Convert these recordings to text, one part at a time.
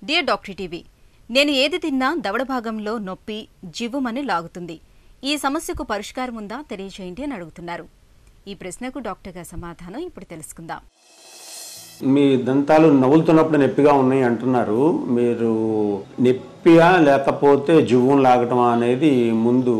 dear doctor TV నేను ఏది తిన్నా దవడ భాగంలో నొప్పి జివ్వుమని లాగుతుంది ఈ సమస్యకు పరిష్కారం ఉందా తెలియజేయండి అని అడుగుతున్నారు ఈ ప్రశ్నకు డాక్టర్ గారి సమాధానం ఇప్పుడు తెలుసుకుందాం మీ దంతాలు నవ్వులుతున్నప్పుడు నొప్పిగా ఉన్నాయి అంటున్నారు మీరు నొప్పియా లేకపోతే జువ్వును లాగటం అనేది ముందు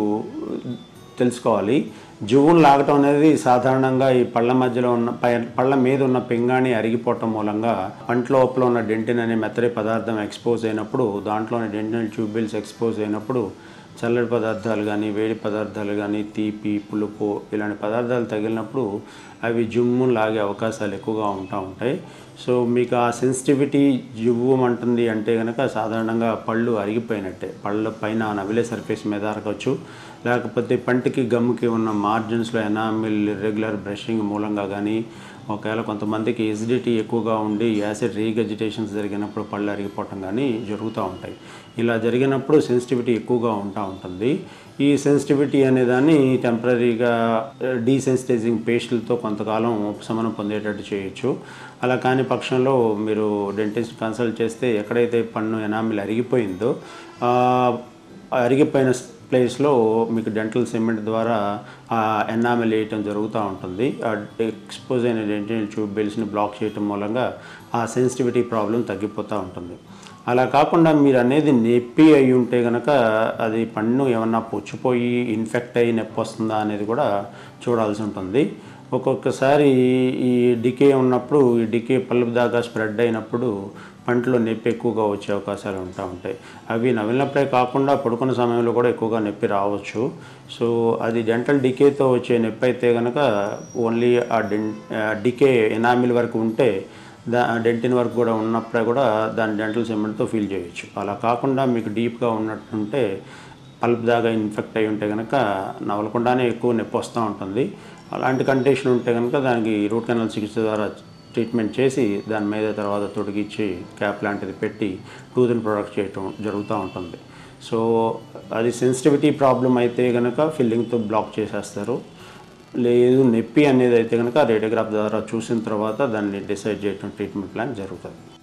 తెలుసుకోవాలి జువ్వును లాగటం అనేది సాధారణంగా ఈ పళ్ళ మధ్యలో ఉన్న పై- పళ్ళ మీద ఉన్న పింగాణి అరిగిపోవటం మూలంగా పంట లోపల ఉన్న డెంటిన్ అనే మెత్తడి పదార్థం ఎక్స్పోజ్ అయినప్పుడు దాంట్లోని డెంటినల్ ట్యూబిల్స్ ఎక్స్పోజ్ అయినప్పుడు చల్లటి పదార్థాలు కానీ వేడి పదార్థాలు కానీ తీపి పులుపు ఇలాంటి పదార్థాలు తగిలినప్పుడు అవి జుమ్ము లాగే అవకాశాలు ఎక్కువగా ఉంటా ఉంటాయి సో మీకు ఆ సెన్సిటివిటీ జువ్వమంటుంది అంటే కనుక సాధారణంగా పళ్ళు అరిగిపోయినట్టే పళ్ళ పైన నవిలే సర్ఫేస్ మీద అరగచ్చు లేకపోతే పంటికి గమ్ముకి ఉన్న మార్జిన్స్లో ఎనామిల్ రెగ్యులర్ బ్రషింగ్ మూలంగా కానీ ఒకవేళ కొంతమందికి ఎసిడిటీ ఎక్కువగా ఉండి యాసిడ్ రీగజిటేషన్స్ జరిగినప్పుడు పళ్ళు అరిగిపోవటం కానీ జరుగుతూ ఉంటాయి ఇలా జరిగినప్పుడు సెన్సిటివిటీ ఎక్కువగా ఉంటా ఉంటుంది ఈ సెన్సిటివిటీ అనే దాన్ని టెంపరీగా డీసెన్సిటైజింగ్ పేస్టులతో కొంతకాలం ఉపశమనం పొందేటట్టు చేయొచ్చు అలా కాని పక్షంలో మీరు డెంటిస్ట్ కన్సల్ట్ చేస్తే ఎక్కడైతే పన్ను ఎనామిల్ అరిగిపోయిందో ఆ అరిగిపోయిన ప్లేస్లో మీకు డెంటల్ సిమెంట్ ద్వారా ఆ ఎనామిల్ వేయటం జరుగుతూ ఉంటుంది ఆ ఎక్స్పోజ్ అయిన డెంటల్ ట్యూబిల్స్ని బ్లాక్ చేయటం మూలంగా ఆ సెన్సిటివిటీ ప్రాబ్లం తగ్గిపోతూ ఉంటుంది అలా కాకుండా మీరు అనేది నొప్పి అయి ఉంటే కనుక అది పన్ను ఏమన్నా పుచ్చిపోయి ఇన్ఫెక్ట్ అయ్యి నొప్పి వస్తుందా అనేది కూడా చూడాల్సి ఉంటుంది ఒక్కొక్కసారి ఈ డికే ఉన్నప్పుడు ఈ డికే పలుపు దాకా స్ప్రెడ్ అయినప్పుడు పంటలో నొప్పి ఎక్కువగా వచ్చే అవకాశాలు ఉంటా ఉంటాయి అవి నవిలినప్పుడే కాకుండా పడుకున్న సమయంలో కూడా ఎక్కువగా నొప్పి రావచ్చు సో అది డెంటల్ డికేతో వచ్చే నొప్పి అయితే కనుక ఓన్లీ ఆ డెన్ డికే ఎనామిల్ వరకు ఉంటే దా డెంటిన్ వరకు కూడా ఉన్నప్పుడే కూడా దాని డెంటల్ సిమెంట్తో ఫీల్ చేయొచ్చు అలా కాకుండా మీకు డీప్గా ఉన్నట్టుంటే పల్ప్ దాకా ఇన్ఫెక్ట్ అయి ఉంటే కనుక నవలకుండానే ఎక్కువ నొప్పి వస్తూ ఉంటుంది అలాంటి కండిషన్ ఉంటే కనుక దానికి రూట్ కెనాల్ చికిత్స ద్వారా ట్రీట్మెంట్ చేసి దాని మీద తర్వాత తొడిగిచ్చి క్యాప్ లాంటిది పెట్టి టూత్ని ప్రొడక్ట్ చేయటం జరుగుతూ ఉంటుంది సో అది సెన్సిటివిటీ ప్రాబ్లం అయితే కనుక ఫిల్లింగ్తో బ్లాక్ చేసేస్తారు లేదు నొప్పి అనేది అయితే కనుక రేడియోగ్రాఫ్ ద్వారా చూసిన తర్వాత దాన్ని డిసైడ్ చేయటం ట్రీట్మెంట్ ప్లాన్ జరుగుతుంది